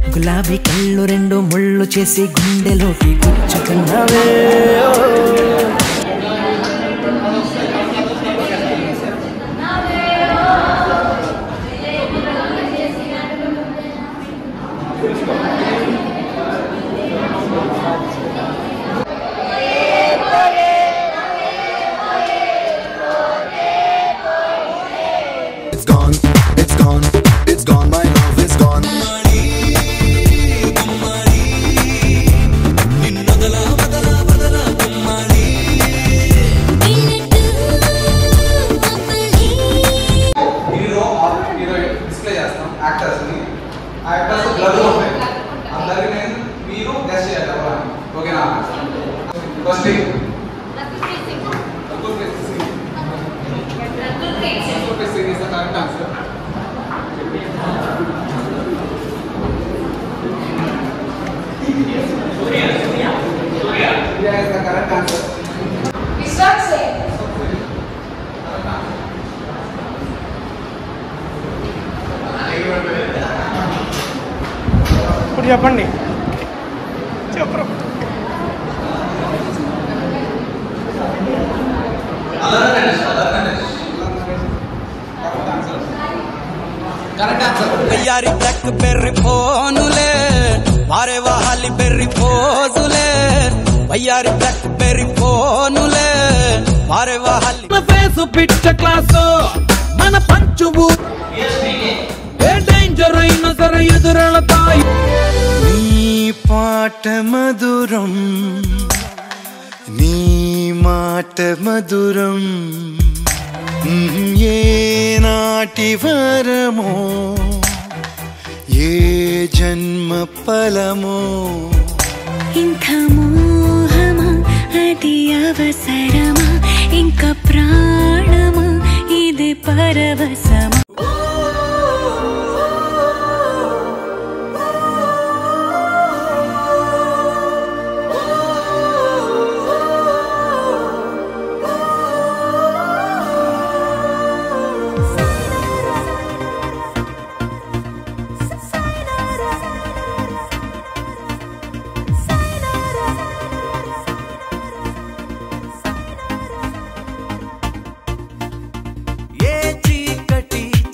గులాబీ కళ్ళు రెండు ముళ్ళు చేసి గుండెలోకి గుచ్చుకున్నావే ఓ. It's gone, it's gone, it's gone, my love is gone. Hero or heroine display చేస్తాం యాక్టర్స్ ని ఆ యాక్టర్స్ బ్లర్ ఉంటాయి అందరికి నేను మీరు గెస్ట్ చేయాలి ఎవరని ఓకేనా ఫస్ట్ సింగ్ is the correct answer Surya is the correct answer. ఇప్పుడు చెప్పండి చెప్పరు కరెక్ట్ ఆన్సర్ వయ్యారి బ్లాక్ బెర్రీ ఫోనులే వారే వాహాలి బెర్రీ పోజులే వయ్యారి బ్లాక్ బెర్రీ ఫోనులే వారే వాహాలి మన ఫేసు పిచ్చ క్లాసు మన పంచువు ఏ డేంజర్ అయినా సరే ఎదురెళతాయి నీ పాట మధురం నీ మాట మధురం మ్మ్, ఏ నాటి వరమో ఏ జన్మ ఫలమో ఇంకా మోహమా అది అవసరమా ఇంకా ప్రాణమా ఇది పరవశమా ఏ చీకటి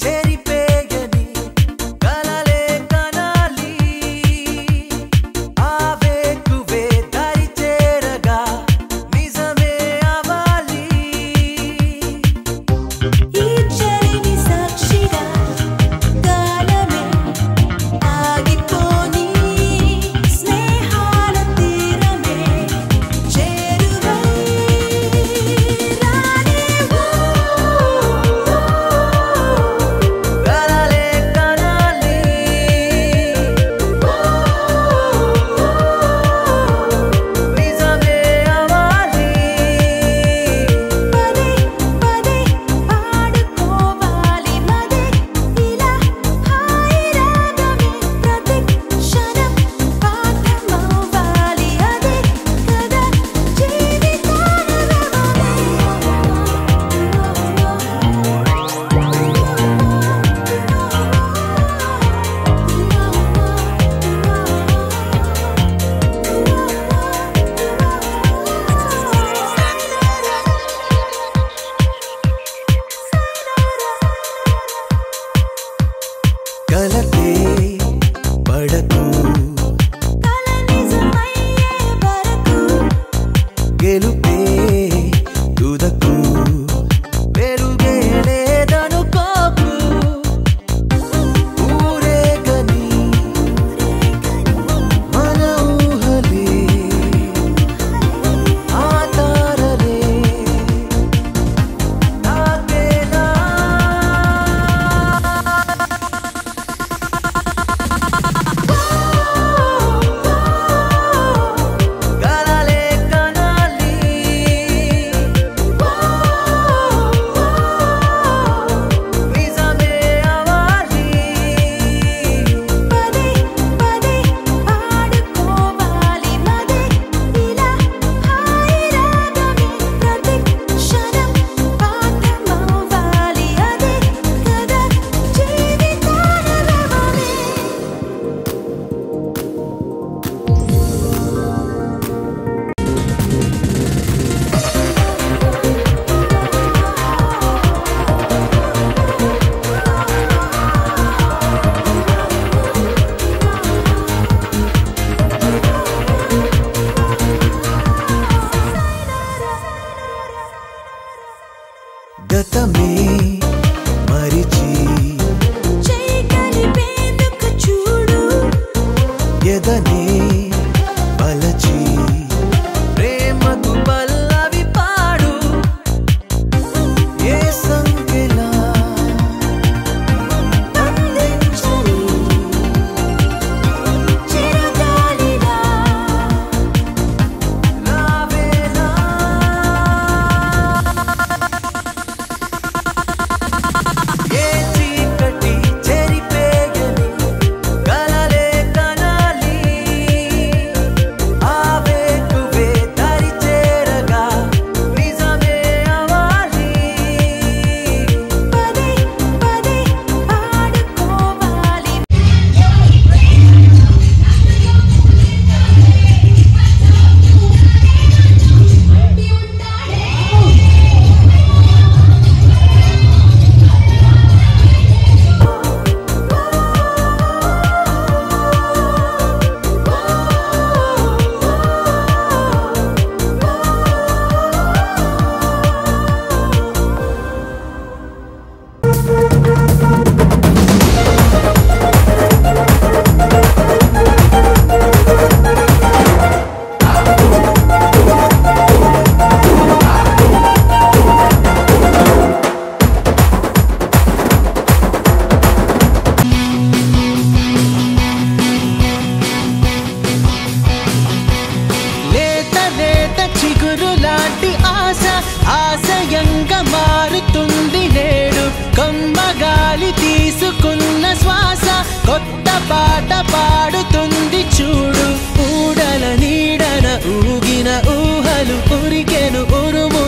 పాడుతుంది చూడు ఊడల నీడన ఊగిన ఊహలు ఉరికెను ఉరుము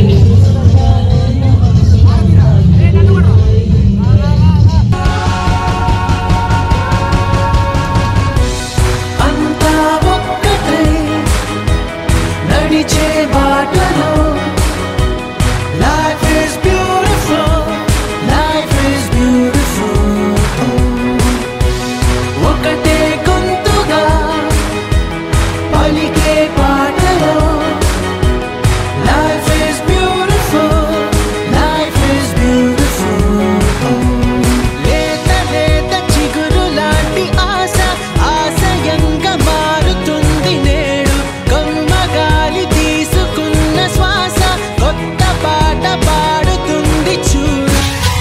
అంతా ఒక్కటే నడిచే బాటలో life is beautiful life is beautiful ఒకటే గొంతుగా పలికే పాటలో life is beautiful life is beautiful లేత లేత చిగురు లాంటి ఆశ ఆశయంగా మారుతుంది నేడు కమ్మగాలి తీసుకున్న శ్వాస కొత్త పాట పాడుతుంది చూడు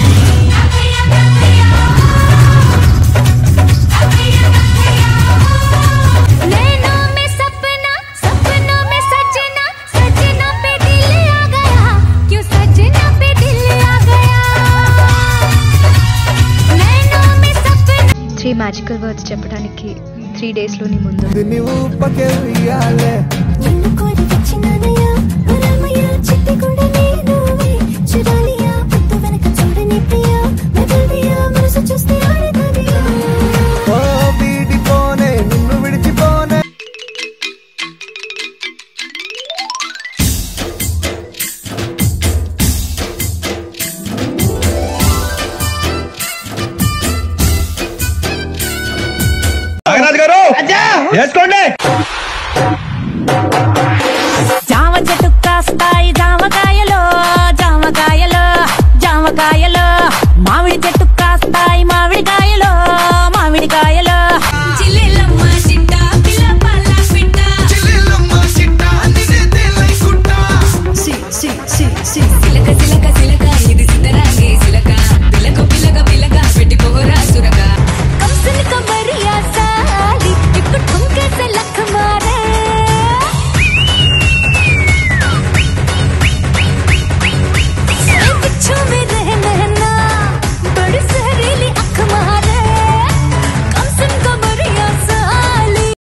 नैनों में सपना सपनों में सजना सजना पे दिल आ गया क्यों सजना पे दिल आ गया नैनों में सपना త్రీ మ్యాజికల్ వర్డ్స్ చెప్పడానికి త్రీ డేస్లోని ముందు నిన్ను కోరి వచ్చినానయ్యా రామయ్య చిట్టి కూడా నేనువే చూడాలియా పుట్టు వెనక చూడని ప్రియా మెదడియా మనసు చూస్తే ఆడదనియా నాగరాజు గారు వేసుకోండి